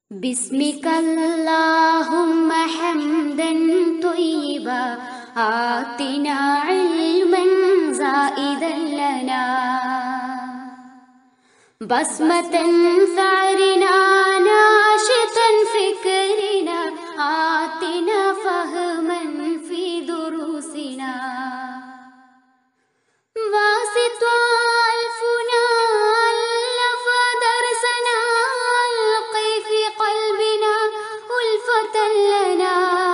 باسمك اللهم حمدا طيبا آتنا علما زائدا لنا بسمة ثأرنا ناشطا فكرنا آتنا فهما في دروسنا واسط ألفنا ألف درسنا ألقي في قلبنا ألفة لنا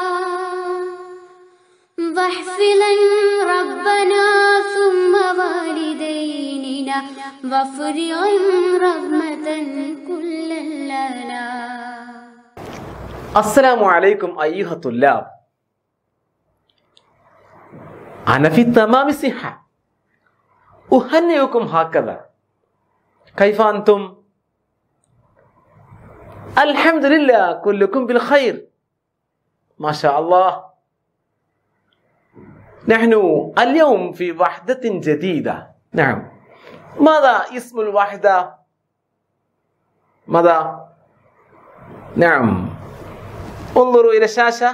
واحفظا ربنا ثم والديننا وافرغا رحمة كل لنا السلام عليكم أيها الطلاب أنا في تمام الصحة أهنئكم هكذا كيف أنتم؟ الحمد لله كلكم بالخير ما شاء الله نحن اليوم في وحدة جديدة نعم ماذا اسم الوحدة؟ ماذا؟ نعم انظروا إلى الشاشة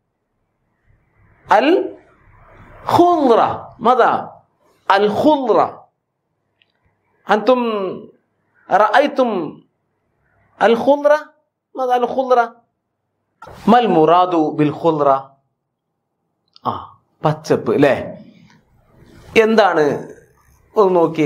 الخضرة ماذا؟ الخضرة أنتم رأيتم الخضرة ماذا الخضرة؟ ما المراد بالخضرة؟ ആ പച്ചപ്പ് അല്ലേ എന്താണ് ഒന്ന് നോക്കി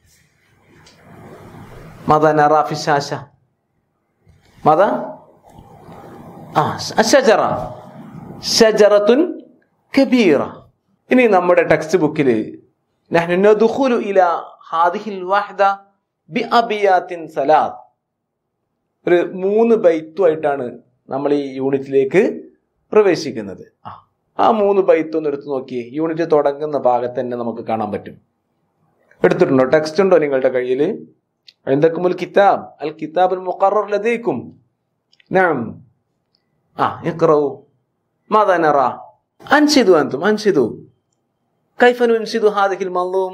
മത നറാഫി ശാശ മത ആ ഷജറ ഷജറത്തുൻ കബീറ ഇനി നമ്മുടെ ടെക്സ്റ്റ് ബുക്കിൽ نحن ندخل إلى هذه الوحدة بأبيات ثلاث ഒരു മൂന്ന് ബൈത്തുമായിട്ടാണ് നമ്മൾ ഈ യൂണിറ്റിലേക്ക് പ്രവേശിക്കുന്നത് ആ ആ മൂന്ന് ബൈത്ത് ഒന്ന് എടുത്ത് നോക്കിയേ യൂണിറ്റ് തുടങ്ങുന്ന ഭാഗത്ത് തന്നെ നമുക്ക് കാണാൻ പറ്റും എടുത്തിട്ടുണ്ടോ ടെക്സ്റ്റ് ഉണ്ടോ നിങ്ങളുടെ കയ്യിൽ എന്തൊക്കെ മുൽ കിതാബ് അൽ കിതാബ് മുഖറർ ലതീക്കും نعم آه اقرأوا ماذا نرى أنشدوا أنتم أنشدوا كيف ننشد هذه المنظوم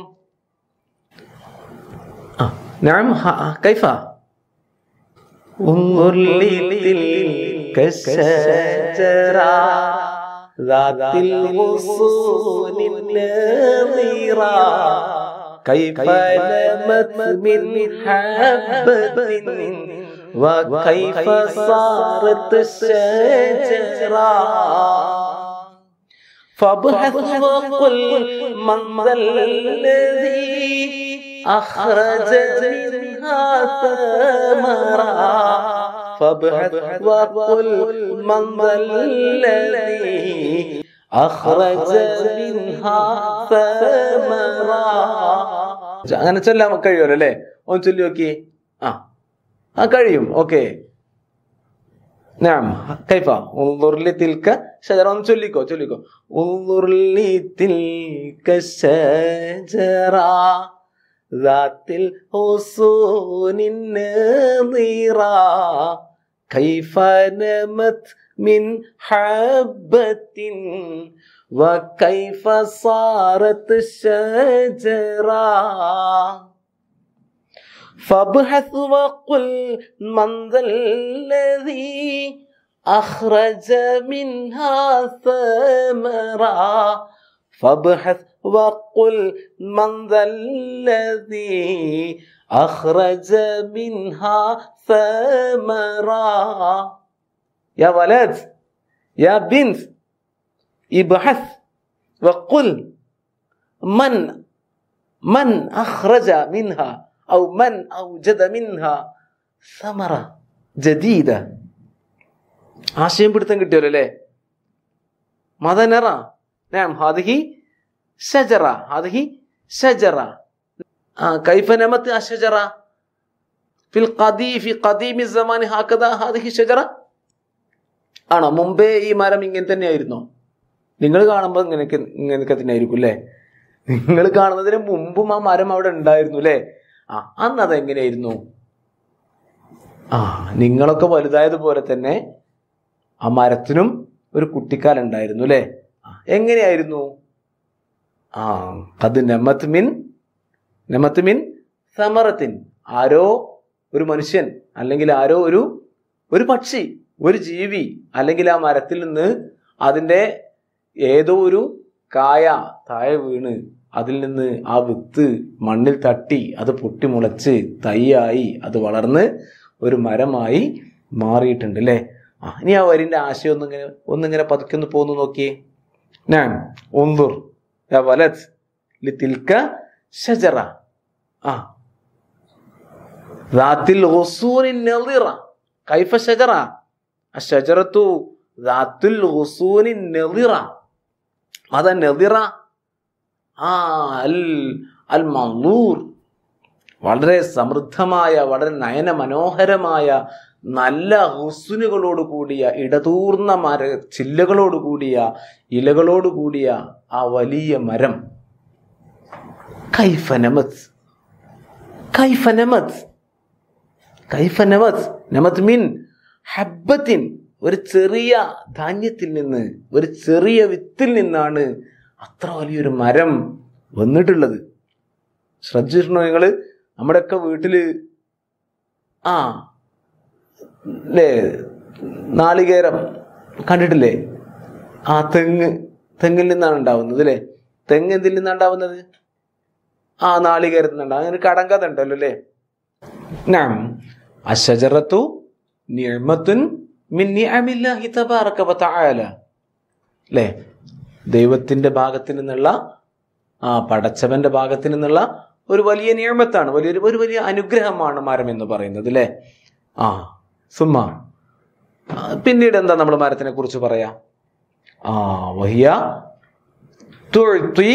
آه نعم ها كيف انظر لتلك الشجرة ذات الغصون النظيرة كيف نمت من حبة وكيف صارت الشجرة فابحث وقل من ذا الذي أخرج منها ثمرا فابحث وقل من ذا الذي أخرج منها ثمرا അങ്ങനെ ചൊല്ലാൻ കഴിയുമല്ലോ അല്ലേ ഒന്ന് ചൊല്ലി നോക്കി ആ ആ കഴിയും ഓക്കെ نعم كيف انظر لتلك شجرة تلكو تلكو انظر لتلك الشجرة ذات الغصون النظيرة كيف نمت من حبة وكيف صارت الشجرة فابحث وقل من ذا الذي أخرج منها ثمرا فابحث وقل من ذا الذي أخرج منها ثمرا يا ولد يا بنت ابحث وقل من من أخرج منها أو من أوجد منها ثمرة جديدة ആശയം പിടുത്തം കിട്ടിയല്ലോ അല്ലേ മതനറ نعم هذه شجرة هذه شجرة آه كيف نمت الشجرة في القديم في قديم الزمان هكذا هذه شجرة ആണോ മുമ്പേ ഈ മരം ഇങ്ങനെ തന്നെയായിരുന്നോ നിങ്ങൾ കാണുമ്പോൾ ഇങ്ങനെയൊക്കെ ഇങ്ങനെയൊക്കെ തന്നെയായിരിക്കും അല്ലേ നിങ്ങൾ കാണുന്നതിന് മുമ്പും ആ മരം അവിടെ ഉണ്ടായിരുന്നു അല്ലേ ആ അന്ന് അതെങ്ങനെയായിരുന്നു ആ നിങ്ങളൊക്കെ വലുതായതുപോലെ തന്നെ ആ മരത്തിനും ഒരു കുട്ടിക്കാലം ഉണ്ടായിരുന്നു അല്ലേ ആ, എങ്ങനെയായിരുന്നു ആ അത് നെമത്ത് മിൻ നെമത്ത് മിൻ സമറത്തിൻ ആരോ ഒരു മനുഷ്യൻ അല്ലെങ്കിൽ ആരോ ഒരു ഒരു പക്ഷി ഒരു ജീവി അല്ലെങ്കിൽ ആ മരത്തിൽ നിന്ന് അതിൻ്റെ ഏതോ ഒരു കായ താഴെ വീണ് അതിൽ നിന്ന് ആ വിത്ത് മണ്ണിൽ തട്ടി അത് പൊട്ടിമുളച്ച് തൈയായി അത് വളർന്ന് ഒരു മരമായി മാറിയിട്ടുണ്ട് അല്ലേ ആ ഇനി ആ വരിന്റെ ആശയം ഒന്നിങ്ങനെ ഒന്നിങ്ങനെ പതുക്കെ ഒന്ന് പോന്നു നോക്കിയേ ഞാൻ ഒന്തുർ യാ വലത് ലിത്തിൽക്ക ഷജറ ആ ذات الغصون النضرة كيف شجرة الشجرة ذات الغصون النضرة ماذا النضرة آه ال- المنظور വളരെ സമൃദ്ധമായ വളരെ നയന മനോഹരമായ നല്ല ഹുസുനുകളോട് കൂടിയ ഇടതൂർന്ന മര ചില്ലകളോട് കൂടിയ ഇലകളോട് കൂടിയ ആ വലിയ മരം കൈഫനമത് കൈഫനമത് കൈഫനമത് നമത് മിൻ ഹബ്ബത്തിൻ ഒരു ചെറിയ ധാന്യത്തിൽ നിന്ന് ഒരു ചെറിയ വിത്തിൽ നിന്നാണ് അത്ര വലിയൊരു മരം വന്നിട്ടുള്ളത് ശ്രദ്ധിച്ചിട്ടുണ്ടോ നിങ്ങള് നമ്മുടെയൊക്കെ വീട്ടില് ആ അല്ലേ നാളികേരം കണ്ടിട്ടില്ലേ ആ തെങ്ങ് തെങ്ങിൽ നിന്നാണ് ഉണ്ടാവുന്നത് അല്ലേ തെങ്ങ് എന്തിൽ നിന്നാണ് ഉണ്ടാവുന്നത് ആ നാളികേരത്തിൽ നിന്നുണ്ടാവും അങ്ങനെ കടങ്കഥ ഉണ്ടല്ലോ അല്ലേ നാം അഷജറത്തു നിഅമത്തുൻ മിൻ നിഅമില്ലാഹി തബാറക വതആല അല്ലേ ദൈവത്തിന്റെ ഭാഗത്ത് നിന്നുള്ള ആ പടച്ചവന്റെ ഭാഗത്ത് നിന്നുള്ള ഒരു വലിയ നിയമത്താണ് വലിയൊരു ഒരു വലിയ അനുഗ്രഹമാണ് മരം എന്ന് പറയുന്നത് അല്ലേ ആ സുമ്മ ആ, പിന്നീട് എന്താ നമ്മൾ മരത്തിനെ കുറിച്ച് പറയാ ആ വഹിയ തുഴ്ത്തി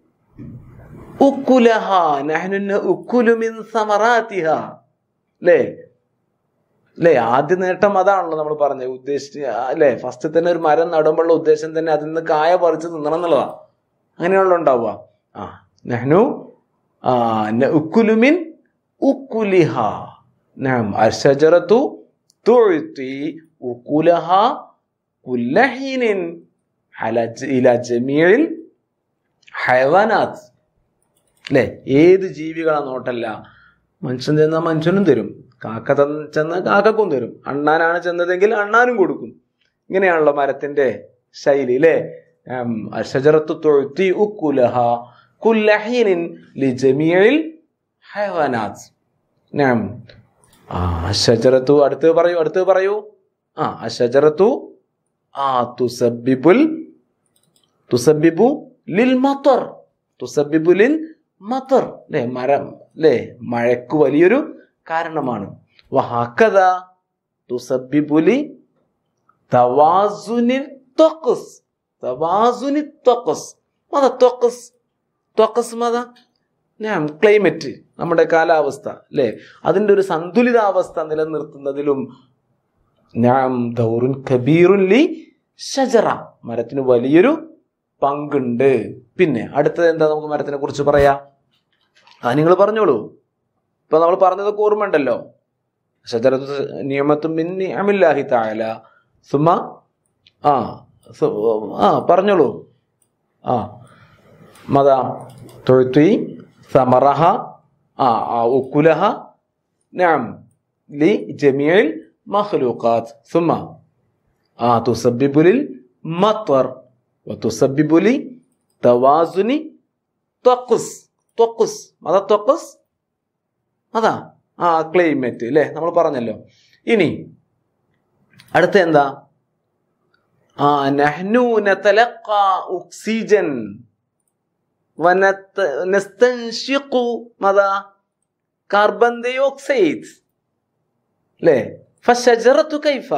ഉക്കുലഹ നഹ്നു ഉക്കുലു മിൻ സമറാത്തിഹ അല്ലേ അല്ലേ ആദ്യ നേട്ടം അതാണല്ലോ നമ്മൾ പറഞ്ഞത് ഉദ്ദേശിച്ച് അല്ലേ ഫസ്റ്റ് തന്നെ ഒരു മരം നടുമ്പോഴുള്ള ഉദ്ദേശം തന്നെ അതിൽ നിന്ന് കായ പറിച്ച് തിന്നണം എന്നുള്ളതാ അങ്ങനെയാണല്ലോ ഉണ്ടാവുക ആ നഹ്നു ആ ഉക്കുലു മിൻ ഉക്കുലിഹ നാം അർഷജറത്തു തുഴ്ത്തി ഉക്കുലഹ കുല്ലഹീനിൻ അല ഇല ജമീൽ ഹൈവാനാത്ത് അല്ലേ ഏത് ജീവികളാ നോട്ടല്ല മനുഷ്യൻ ചെന്നാൽ മനുഷ്യനും തരും കാക്ക തന്ന് ചെന്നാൽ കാക്കക്കും തരും അണ്ണാനാണ് ചെന്നതെങ്കിൽ അണ്ണാനും കൊടുക്കും ഇങ്ങനെയാണല്ലോ മരത്തിന്റെ ശൈലി അല്ലേ അഷജറത്തു തൊഴുത്തി ഉക്കുലഹ കുല്ലഹീനിൻ ലിജമീൽ ഹൈവാനാത്ത് നാം ആ അഷജറത്തു അടുത്ത് പറയൂ അടുത്ത് പറയൂ ആ അഷജറത്തു ആ തുസബിബുൽ തുസബിബു ലിൽ മത്തർ തുസബിബു ലിൽ മത്തർ അല്ലേ മരം അല്ലേ മഴയ്ക്ക് വലിയൊരു കാരണമാണ് വഹാക്കഥ തുസബിബുലി തവാസുനിൽ ത്വഖസ് തവാസുനി ത്വഖസ് മത ത്വഖസ് ത്വഖസ് മത ഞാൻ ക്ലൈമറ്റ് നമ്മുടെ കാലാവസ്ഥ അല്ലേ അതിൻ്റെ ഒരു സന്തുലിതാവസ്ഥ നിലനിർത്തുന്നതിലും ഞാൻ ദൗറുൻ കബീറുൻ ലി ഷജറ മരത്തിന് വലിയൊരു പങ്കുണ്ട് പിന്നെ അടുത്തത് എന്താ നമുക്ക് മരത്തിനെ കുറിച്ച് പറയാ ആ നിങ്ങൾ പറഞ്ഞോളൂ ഇപ്പൊ നമ്മൾ പറഞ്ഞതൊക്കെ ഓർമ്മ ഉണ്ടല്ലോ ഷജറത്ത് നിയമത്തും മിന്നി അമില്ലാഹി താല സുമ ആ സു- ആ പറഞ്ഞോളൂ ആ മത തൊഴുത്തി സമറഹ ആ ആ ഉക്കുലഹ نعم لجميع المخلوقات ثم آه تسبب للمطر وتسبب لتوازن طقس طقس ماذا طقس അതാ ആ ക്ലൈമറ്റ് അല്ലേ നമ്മൾ പറഞ്ഞല്ലോ ഇനി അടുത്ത എന്താ ആ നഹ്നു നതലഖ ഓക്സിജൻ ونستنشق ماذا كربون ديوكسيد ليه فالشجرة كيف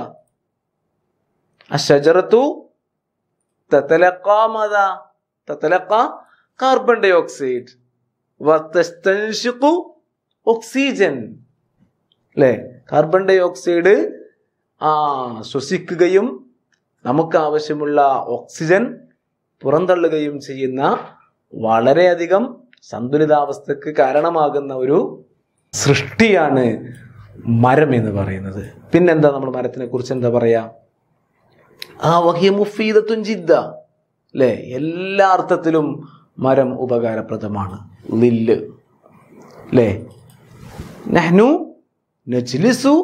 الشجرة تتلقى ماذا تتلقى كربون ديوكسيد وتستنشق ഓക്സിജൻ അല്ലേ കാർബൺ ഡൈ ഓക്സൈഡ് ആ ശ്വസിക്കുകയും നമുക്ക് ആവശ്യമുള്ള ഓക്സിജൻ പുറന്തള്ളുകയും ചെയ്യുന്ന വളരെയധികം സന്തുലിതാവസ്ഥക്ക് കാരണമാകുന്ന ഒരു സൃഷ്ടിയാണ് മരം എന്ന് പറയുന്നത് പിന്നെന്താ നമ്മൾ മരത്തിനെ കുറിച്ച് എന്താ പറയാ ആ വഹിയ മുഫീദത്തും ജിദ്ദ അല്ലേ എല്ലാ അർത്ഥത്തിലും മരം ഉപകാരപ്രദമാണ് ലില്ല് അല്ലേ നഹ്നു നജ്ലിസു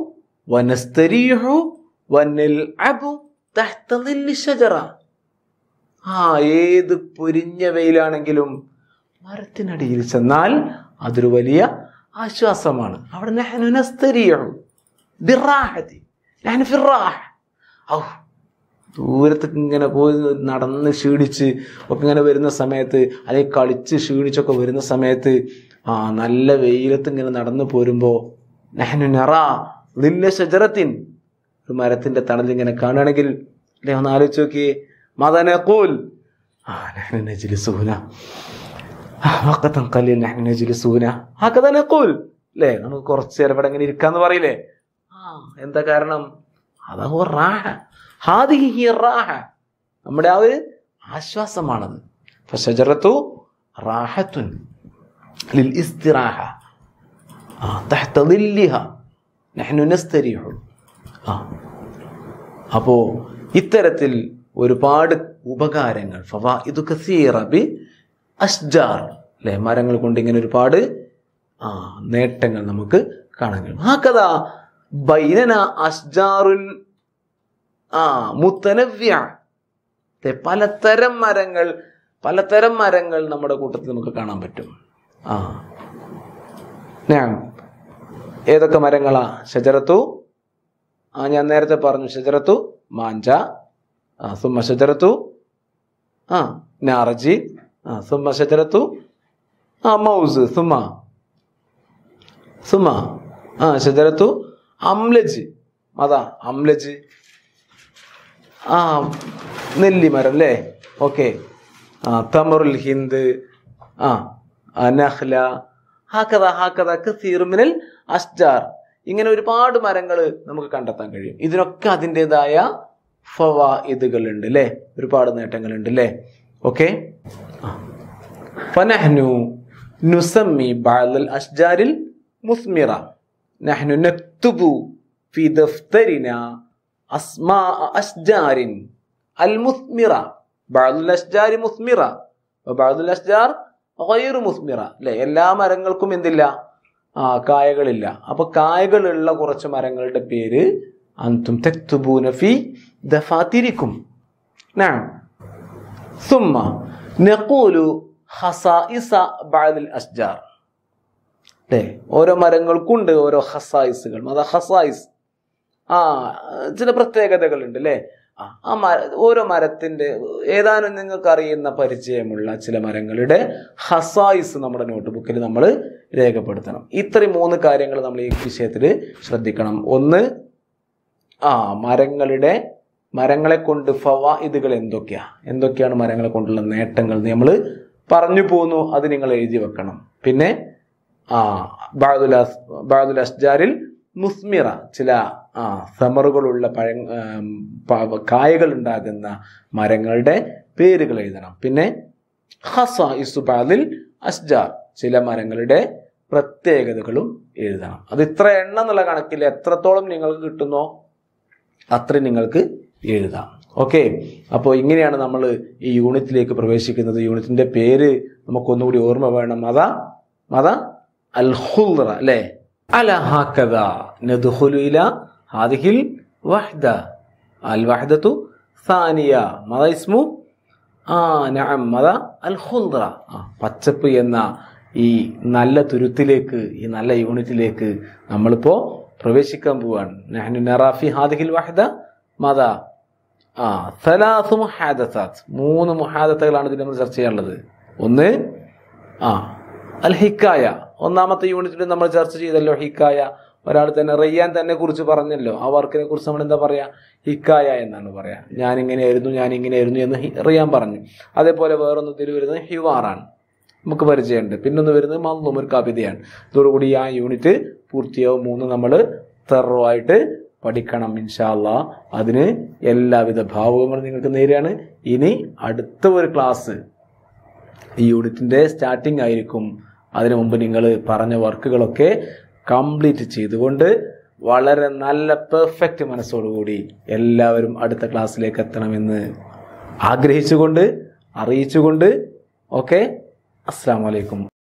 വനസ്തരീഹു വനൽഅബു തഹ്ത ളില്ലി ഷജറ ആ ഏത് പൊരിഞ്ഞ വെയിലാണെങ്കിലും മരത്തിനടിയിൽ ചെന്നാൽ അതൊരു വലിയ ആശ്വാസമാണ് അവിടെ നഹ്നു നസ്തരീഹു ബിറാഹതി നഹ്നു ഫിറാഹ ഔ ദൂരത്തേക്ക് ഇങ്ങനെ പോയി നടന്ന് ക്ഷീണിച്ച് ഒക്കെ ഇങ്ങനെ വരുന്ന സമയത്ത് അല്ലെങ്കിൽ കളിച്ച് ക്ഷീണിച്ചൊക്കെ വരുന്ന സമയത്ത് ആ നല്ല വെയിലത്ത് ഇങ്ങനെ നടന്നു പോരുമ്പോൾ നെഹനു നെറ ലില്ല ഷജറത്തിൻ ഒരു മരത്തിന്റെ തണൽ ഇങ്ങനെ കാണുകയാണെങ്കിൽ അല്ലെ ഒന്ന് ആലോചിച്ച് നോക്കിയേ മദനക്കൂൽ ആ നെഹനു നജ്ലിസൂന വക്കത്തൻ കല്ലിൽ നെഹനു നജ്ലിസൂന ഹക്കത നഖൂൽ അല്ലേ നമുക്ക് കുറച്ച് നേരം ഇവിടെ ഇങ്ങനെ ഇരിക്കാന്ന് പറയില്ലേ ആ എന്താ കാരണം അതാ റാഹ ഹാദിഹി ഹിയ റാഹ നമ്മുടെ ആ ഒരു ആശ്വാസമാണത് ഫശജറത്തു റാഹത്തുൻ ലിൽ ഇസ്തിറാഹ ആ തഹ്ത ളില്ലിഹ നഹ്നു നസ്തരീഹു ആ അപ്പോ ഇത്തരത്തിൽ ഒരുപാട് ഉപകാരങ്ങൾ ഫവാഇദു കസീറ ബി അഷ്ജാർ അല്ലെ മരങ്ങൾ കൊണ്ട് ഇങ്ങനെ ഒരുപാട് ആ നേട്ടങ്ങൾ നമുക്ക് കാണാൻ കഴിയും ആ കഥ ബൈനന അഷ്ജാറുൽ ആ മുത്തനവ്യ ദേ പലതരം മരങ്ങൾ പലതരം മരങ്ങൾ നമ്മുടെ കൂട്ടത്തിൽ നമുക്ക് കാണാൻ പറ്റും ആ ഞാൻ ഏതൊക്കെ മരങ്ങളാ ഷജറത്തു ആ ഞാൻ നേരത്തെ പറഞ്ഞു ഷജറത്തു മാഞ്ച ആ സുമ്മ ഷജറത്തു ആ നാറജി ആ സുമ്മ ഷജറത്തു ആ മൗസ് സുമ്മ സുമ്മ ആ ഷജറത്തു അംലജ് അതാ അംലജ് ആ നെല്ലിമരം അല്ലേ ഓക്കെ ആ തമറുൽ ഹിന്ദ് ആ അനഹ്ല ഹാക്കഥ ഹാക്കഥ കസീറുമിനൽ അസ്ജാർ ഇങ്ങനെ ഒരുപാട് മരങ്ങൾ നമുക്ക് കണ്ടെത്താൻ കഴിയും ഇതിനൊക്കെ അതിൻ്റെതായ ഫവാഇദുകളുണ്ട് അല്ലേ ഒരുപാട് നേട്ടങ്ങളുണ്ട് അല്ലേ ഓക്കെ ഫനഹ്നു നുസമ്മി ബഅൽ അഷ്ജാരിൽ മുസ്മിറ നഹ്നു നക്തുബു ഫി ദഫ്തരിന അസ്മാ അഷ്ജാരിൻ അൽ മുസ്മിറ ബഅൽ അഷ്ജാരി മുസ്മിറ ബഅൽ അഷ്ജാർ ഗൈറു മുസ്മിറ അല്ലെ എല്ലാ മരങ്ങൾക്കും എന്തില്ല ആ കായകളില്ല അപ്പൊ കായകളുള്ള കുറച്ച് മരങ്ങളുടെ പേര് അന്തും തെക്തുബൂന ഫി ദഫാത്തിരിക്കും نعم ثم نقول خصائص بعض الأشجار അല്ലേ ഓരോ മരങ്ങൾക്കുണ്ട് ഓരോ ഹസായിസുകൾ അതാ ഹസായിസ് ആ ചില പ്രത്യേകതകളുണ്ട് അല്ലേ ആ ആ മര ഓരോ മരത്തിന്റെ ഏതാനും നിങ്ങൾക്ക് അറിയുന്ന പരിചയമുള്ള ചില മരങ്ങളുടെ ഹസായിസ് നമ്മുടെ നോട്ട് ബുക്കിൽ നമ്മൾ രേഖപ്പെടുത്തണം ഇത്രയും മൂന്ന് കാര്യങ്ങൾ നമ്മൾ ഈ വിഷയത്തിൽ ശ്രദ്ധിക്കണം ഒന്ന് ആ മരങ്ങളുടെ മരങ്ങളെ കൊണ്ട് ഫവായിദുകൾ എന്തൊക്കെയാ എന്തൊക്കെയാണ് മരങ്ങളെ കൊണ്ടുള്ള നേട്ടങ്ങൾ നമ്മൾ പറഞ്ഞു പോന്നു അത് നിങ്ങൾ എഴുതി വെക്കണം പിന്നെ ആ ബാദുൽ അസ് ബാദുൽ അസ്ജാരിൽ മുസ്മിറ ചില ആ സമറുകളുള്ള പഴ ആം, പ- കായകൾ ഉണ്ടാകുന്ന മരങ്ങളുടെ പേരുകൾ എഴുതണം പിന്നെ ഹസ ഇസുബാദിൽ അസ്ജാർ ചില മരങ്ങളുടെ പ്രത്യേകതകളും എഴുതണം അത് ഇത്ര എണ്ണം എന്നുള്ള കണക്കിൽ എത്രത്തോളം നിങ്ങൾക്ക് കിട്ടുന്നോ അത്രയും നിങ്ങൾക്ക് എഴുതാം ഓക്കെ അപ്പോൾ ഇങ്ങനെയാണ് നമ്മൾ ഈ യൂണിറ്റിലേക്ക് പ്രവേശിക്കുന്നത് യൂണിറ്റിന്റെ പേര് നമുക്കൊന്നുകൂടി ഓർമ്മ വേണം അതാ അതാ അൽ ഖുൽറ അല്ലേ അല ഹാക്കദ നദ്ഖുലു ഇല ഹാദിഹിൽ വഹ്ദ അൽ വഹ്ദത്തു സാനിയ മത ഇസ്മു ആ നഅം മത അൽ ഖുൽറ ആ പച്ചപ്പ് എന്ന ഈ നല്ല തുരുത്തിലേക്ക് ഈ നല്ല യൂണിറ്റിലേക്ക് നമ്മളിപ്പോ പ്രവേശിക്കാൻ പോവാണ് നഹ്നു നറാഫി ഹാദിഹിൽ വഹ്ദ മത ആ സലാസു മുഹാദസാത്ത് മൂന്ന് മുഹാദത്തകളാണ് ഇതിൽ നമ്മൾ ചർച്ച ചെയ്യാനുള്ളത് ഒന്ന് ആ അൽ ഹിക്കായ ഒന്നാമത്തെ യൂണിറ്റിൽ നമ്മൾ ചർച്ച ചെയ്തല്ലോ ഹിക്കായ ഒരാൾ തന്നെ റയ്യാൻ തന്നെ കുറിച്ച് പറഞ്ഞല്ലോ ആ വർക്കിനെ കുറിച്ച് നമ്മൾ എന്താ പറയാ ഹിക്കായ എന്നാണ് പറയാ ഞാൻ ഇങ്ങനെയായിരുന്നു ഞാൻ ഇങ്ങനെയായിരുന്നു എന്ന് ഹി- റിയാൻ പറഞ്ഞു അതേപോലെ വേറൊന്ന് ഇതിൽ വരുന്നത് ഹിവാറാണ് നമുക്ക് പരിചയമുണ്ട് പിന്നൊന്ന് വരുന്നത് മന്ദും ഒരു കവിതയാണ് ഇതോടുകൂടി ആ യൂണിറ്റ് പൂർത്തിയാവും മൂന്ന് നമ്മൾ തെറോ ആയിട്ട് പഠിക്കണം ഇൻഷാല്ല അതിന് എല്ലാവിധ ഭാവുകങ്ങളും നിങ്ങൾക്ക് നേരെയാണ് ഇനി അടുത്ത ഒരു ക്ലാസ് ഈ യൂണിറ്റിന്റെ സ്റ്റാർട്ടിംഗ് ആയിരിക്കും അതിനു മുമ്പ് നിങ്ങൾ പറഞ്ഞ വർക്കുകളൊക്കെ കംപ്ലീറ്റ് ചെയ്തുകൊണ്ട് വളരെ നല്ല പെർഫെക്റ്റ് മനസ്സോടുകൂടി എല്ലാവരും അടുത്ത ക്ലാസ്സിലേക്ക് എത്തണമെന്ന് ആഗ്രഹിച്ചുകൊണ്ട് അറിയിച്ചുകൊണ്ട് ഓക്കെ അസ്സാം വലൈക്കും